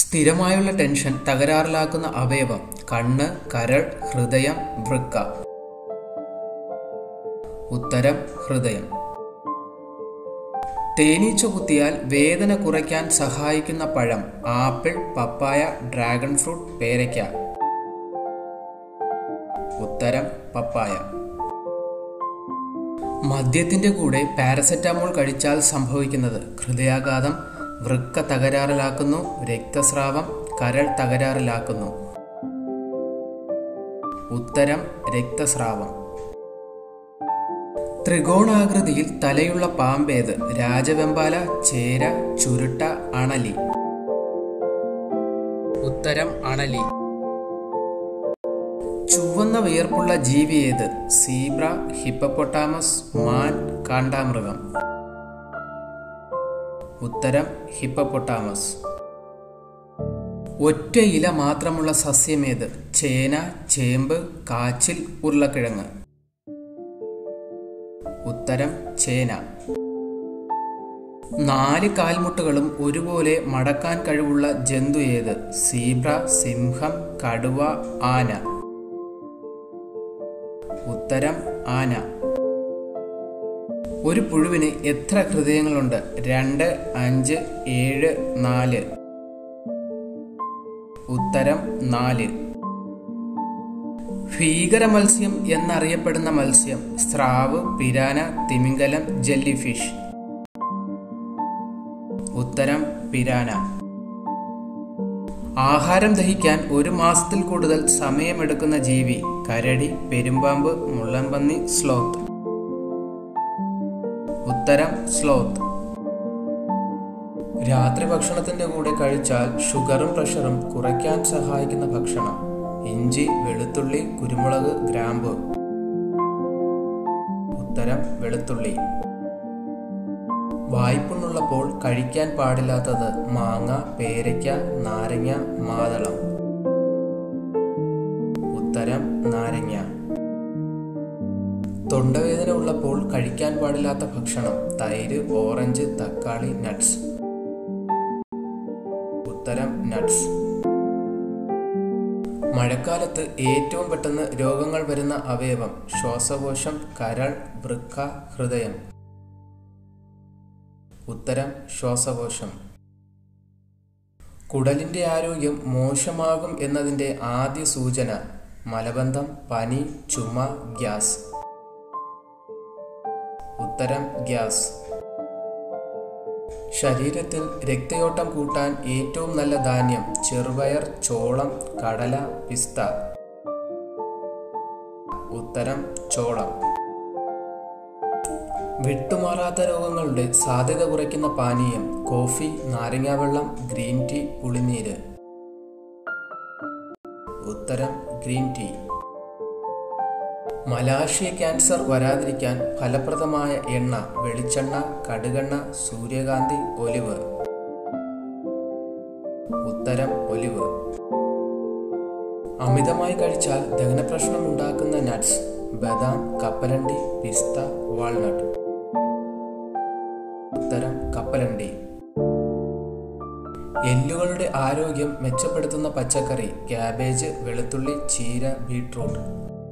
സ്ഥിരമായുള്ള tension തകരാറിലാക്കുന്ന അവയവം കണ്ണ് കരൾ ഹൃദയം വൃക്ക ഉത്തരം ഹൃദയം തേനീച്ച കുത്തിയാൽ വേദന കുറയ്ക്കാൻ സഹായിക്കുന്ന പഴം ആപ്പിൾ പപ്പായ ഡ്രാഗൺ ഫ്രൂട്ട് പേരയ്ക്ക ഉത്തരം പപ്പായ മദ്യത്തിന്റെ കൂടെ പാരസെറ്റാമോൾ കഴിച്ചാൽ സംഭവിക്കുന്നത് ഹൃദയാഘാതം വൃക്ക തകരാറിലാക്കുന്നു രക്തസ്രാവം കരൾ തകരാറിലാക്കുന്നു ഉത്തരം രക്തസ്രാവം ത്രികോണാകൃതിയിൽ തലയുള്ള പാമ്പേത് രാജവെമ്പാല ചേര ചുരുട്ട അണലി ഉത്തരം അണലി ചുവന്ന വിയർപ്പുള്ള ജീവി ഏത് സീബ്ര ഹിപ്പപ്പൊട്ടാമസ് മാൻ കാണ്ടാമൃഗം ഉത്തരം ഹിപ്പപ്പൊട്ടാമസ് ഒറ്റ ഇല മാത്രമുള്ള സസ്യമേത് ചേന ചേമ്പ് കാച്ചിൽ ഉരുളക്കിഴങ്ങ് ഉത്തരം ചേന നാല് കാൽമുട്ടുകളും ഒരുപോലെ മടക്കാൻ കഴിവുള്ള ജന്തു ഏത് സീബ്ര സിംഹം കടുവ ആന ഉത്തരം ആന ഒരു പുഴുവിന് എത്ര ഹൃദയങ്ങളുണ്ട് രണ്ട് അഞ്ച് ഏഴ് നാല് ഉത്തരം നാല് ഭീകര മത്സ്യം എന്നറിയപ്പെടുന്ന മത്സ്യം സ്രാവ് പിരാന തിമിംഗലം ജെല്ലിഫിഷ് ഉത്തരം പിരാന ആഹാരം ദഹിക്കാൻ ഒരു മാസത്തിൽ കൂടുതൽ സമയമെടുക്കുന്ന ജീവി കരടി പെരുമ്പാമ്പ് മുള്ളൻപന്നി സ്ലോത്ത് ഉത്തരം സ്ലോത്ത് രാത്രി ഭക്ഷണത്തിന്റെ കൂടെ കഴിച്ചാൽ ഷുഗറും പ്രഷറും കുറയ്ക്കാൻ സഹായിക്കുന്ന ഭക്ഷണം ഇഞ്ചി വെളുത്തുള്ളി കുരുമുളക് ഗ്രാമ്പ് ഉത്തരം വെളുത്തുള്ളി വായ്പുണ്ണുള്ളപ്പോൾ കഴിക്കാൻ പാടില്ലാത്തത് മാങ്ങ പേരയ്ക്ക നാരങ്ങ മാതളം ഉത്തരം നാരങ്ങ തൊണ്ടവേദന ഉള്ളപ്പോൾ കഴിക്കാൻ പാടില്ലാത്ത ഭക്ഷണം തൈര് ഓറഞ്ച് തക്കാളി നട്ട്സ് ഉത്തരം നട്ട്സ് മഴക്കാലത്ത് ഏറ്റവും പെട്ടെന്ന് രോഗങ്ങൾ വരുന്ന അവയവം ശ്വാസകോശം കരൾ വൃക്ക ഹൃദയം ഉത്തരം ശ്വാസകോശം കുടലിന്റെ ആരോഗ്യം മോശമാകും എന്നതിന്റെ ആദ്യ സൂചന മലബന്ധം പനി ചുമ ഗ്യാസ് ഉത്തരം ഗ്യാസ് ശരീരത്തിൽ രക്തയോട്ടം കൂട്ടാൻ ഏറ്റവും നല്ല ധാന്യം ചെറുപയർ ചോളം കടല പിസ്ത ഉത്തരം ചോളം വിട്ടുമാറാത്ത രോഗങ്ങളുടെ സാധ്യത കുറയ്ക്കുന്ന പാനീയം കോഫി നാരങ്ങാവെള്ളം ഗ്രീൻ ടീ പുളിനീര് ഉത്തരം ഗ്രീൻ ടീ മലാശയ ക്യാൻസർ വരാതിരിക്കാൻ ഫലപ്രദമായ എണ്ണ വെളിച്ചെണ്ണ കടുകെണ്ണ സൂര്യകാന്തി ഒലിവ് ഉത്തരം ഒലിവ് അമിതമായി കഴിച്ചാൽ ദഹനപ്രശ്നം ഉണ്ടാക്കുന്ന നട്ട്സ് ബദാം കപ്പലണ്ടി പിസ്ത വാൾനട്ട് ഉത്തരം കപ്പലണ്ടി എല്ലുകളുടെ ആരോഗ്യം മെച്ചപ്പെടുത്തുന്ന പച്ചക്കറി ക്യാബേജ് വെളുത്തുള്ളി ചീര ബീട്രൂട്ട്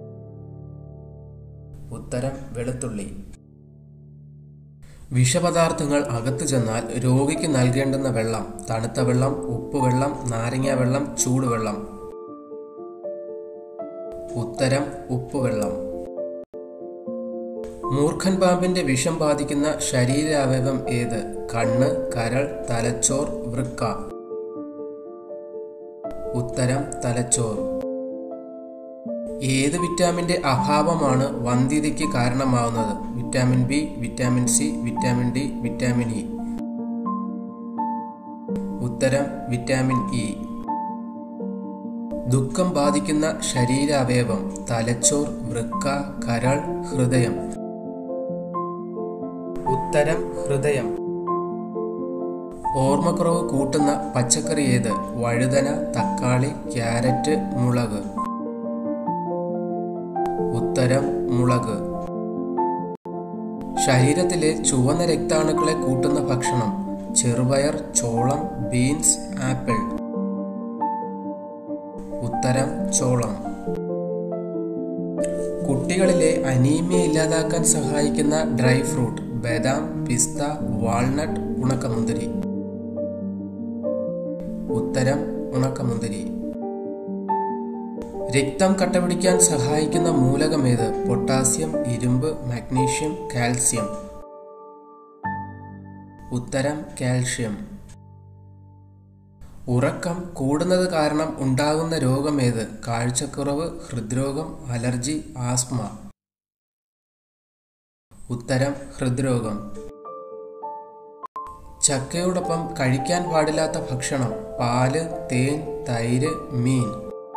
ഉത്തരം വെളുത്തുള്ളി വിഷപദാർത്ഥങ്ങൾ അകത്തു ചെന്നാൽ രോഗിക്ക് നൽകേണ്ടുന്ന വെള്ളം തണുത്ത വെള്ളം ഉപ്പുവെള്ളം നാരങ്ങ വെള്ളം ചൂടുവെള്ളം ഉത്തരം ഉപ്പുവെള്ളം മൂർഖൻ പാമ്പിന്റെ വിഷം ബാധിക്കുന്ന ശരീരാവയവം ഏത് കണ്ണ് കരൾ തലച്ചോർ വൃക്ക ഉത്തരം തലച്ചോർ ഏത് വിറ്റാമിന്റെ അഭാവമാണ് വന്ധ്യതയ്ക്ക് കാരണമാവുന്നത് vitamin B vitamin C vitamin D vitamin E ഉത്തരം വിറ്റാമിൻ ഇ ദുഃഖം ബാധിക്കുന്ന ശരീരാവയവം തലച്ചോർ വൃക്ക കരൾ ഹൃദയം ഉത്തരം ഹൃദയം ഓർമ്മക്കുറവ് കൂട്ടുന്ന പച്ചക്കറി ഏത് വഴുതന തക്കാളി ക്യാരറ്റ് മുളക് ഉത്തരം മുളക് ശരീരത്തിലെ ചുവന്ന രക്താണുക്കളെ കൂട്ടുന്ന ഭക്ഷണം ചെറുപയർ ചോളം ബീൻസ് ആപ്പിൾ ഉത്തരം ചോളം കുട്ടികളിലെ അനീമിയ ഇല്ലാതാക്കാൻ സഹായിക്കുന്ന ഡ്രൈ ഫ്രൂട്ട് ബദാം പിസ്ത വാൾനട്ട് ഉണക്കമുന്തിരി ഉത്തരം ഉണക്കമുന്തിരി രക്തം കട്ടപിടിക്കാൻ സഹായിക്കുന്ന മൂലകമേത് പൊട്ടാസ്യം ഇരുമ്പ് മഗ്നീഷ്യം കാൽസ്യം ഉത്തരം കാൽഷ്യം ഉറക്കം കൂടുന്നത് കാരണം ഉണ്ടാകുന്ന രോഗമേത് കാഴ്ചക്കുറവ് ഹൃദ്രോഗം അലർജി ആസ്മ ഉത്തരം ഹൃദ്രോഗം ചക്കയോടൊപ്പം കഴിക്കാൻ പാടില്ലാത്ത ഭക്ഷണം പാല് തേൻ തൈര് മീൻ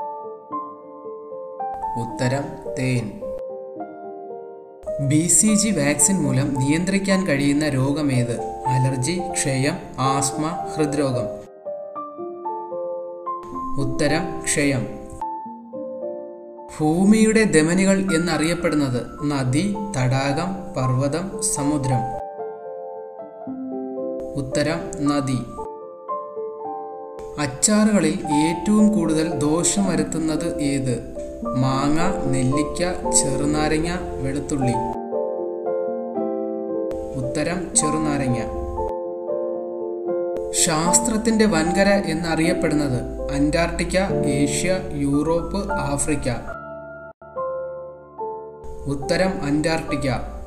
ഉത്തരം തേൻ ബി സി ജി വാക്സിൻ മൂലം നിയന്ത്രിക്കാൻ കഴിയുന്ന രോഗമേത് അലർജി ക്ഷയം ആസ്മ ഹൃദ്രോഗം ഉത്തരം ക്ഷയം ഭൂമിയുടെ ധമനികൾ എന്നറിയപ്പെടുന്നത് നദി തടാകം പർവ്വതം സമുദ്രം ഉത്തരം നദി അച്ചാറുകളിൽ ഏറ്റവും കൂടുതൽ ദോഷം വരുത്തുന്നത് ഏത് മാങ്ങ നെല്ലിക്ക ചെറുനാരങ്ങ വെളുത്തുള്ളി ഉത്തരം ചെറുനാരങ്ങ ശാസ്ത്രത്തിന്റെ വൻകര എന്നറിയപ്പെടുന്നത് അന്റാർട്ടിക്ക ഏഷ്യ യൂറോപ്പ് ആഫ്രിക്ക ഉത്തരം അന്റാർട്ടിക്ക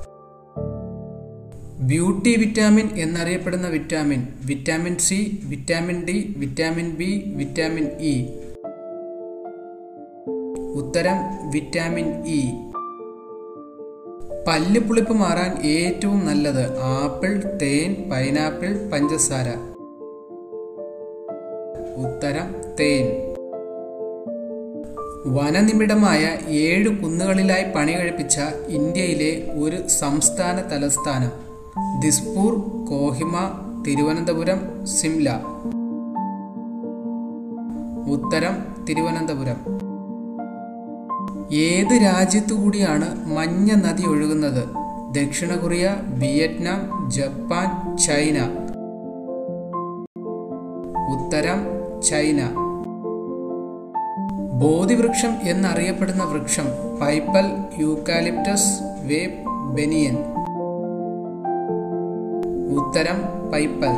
ബ്യൂട്ടി വിറ്റാമിൻ എന്നറിയപ്പെടുന്ന vitamin vitamin C vitamin D vitamin B vitamin E ഉത്തരം വിറ്റാമിൻ ഇ പല്ല് പുളിപ്പ് മാറാൻ ഏറ്റവും നല്ലത് ആപ്പിൾ തേൻ പൈനാപ്പിൾ പഞ്ചസാര ഉത്തരം തേൻ വനനിബിഡമായ ഏഴ് കുന്നുകളിലായി പണി കഴിപ്പിച്ച ഇന്ത്യയിലെ ഒരു സംസ്ഥാന തലസ്ഥാനം ദിസ്പൂർ കോഹിമ തിരുവനന്തപുരം സിംല ഉത്തരം തിരുവനന്തപുരം ഏത് രാജ്യത്തു കൂടിയാണ് മഞ്ഞ നദി ഒഴുകുന്നത് ദക്ഷിണ കൊറിയ വിയറ്റ്നാം ജപ്പാൻ ചൈന ഉത്തരം ചൈന ബോധിവൃക്ഷം എന്നറിയപ്പെടുന്ന വൃക്ഷം പൈപ്പൽ യൂക്കാലിപ്റ്റസ് വേപ്പ് ബെനിയൻ ഉത്തരം പൈപ്പൽ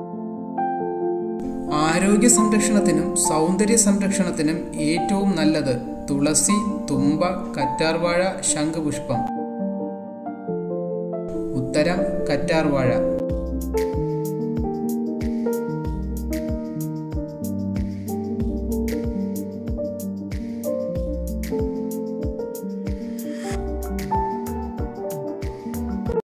ആരോഗ്യ സംരക്ഷണത്തിനും സൗന്ദര്യ സംരക്ഷണത്തിനും ഏറ്റവും നല്ലത് തുളസി തുമ്പ കറ്റാർവാഴ ശംഖുപുഷ്പം ഉത്തരം കറ്റാർവാഴ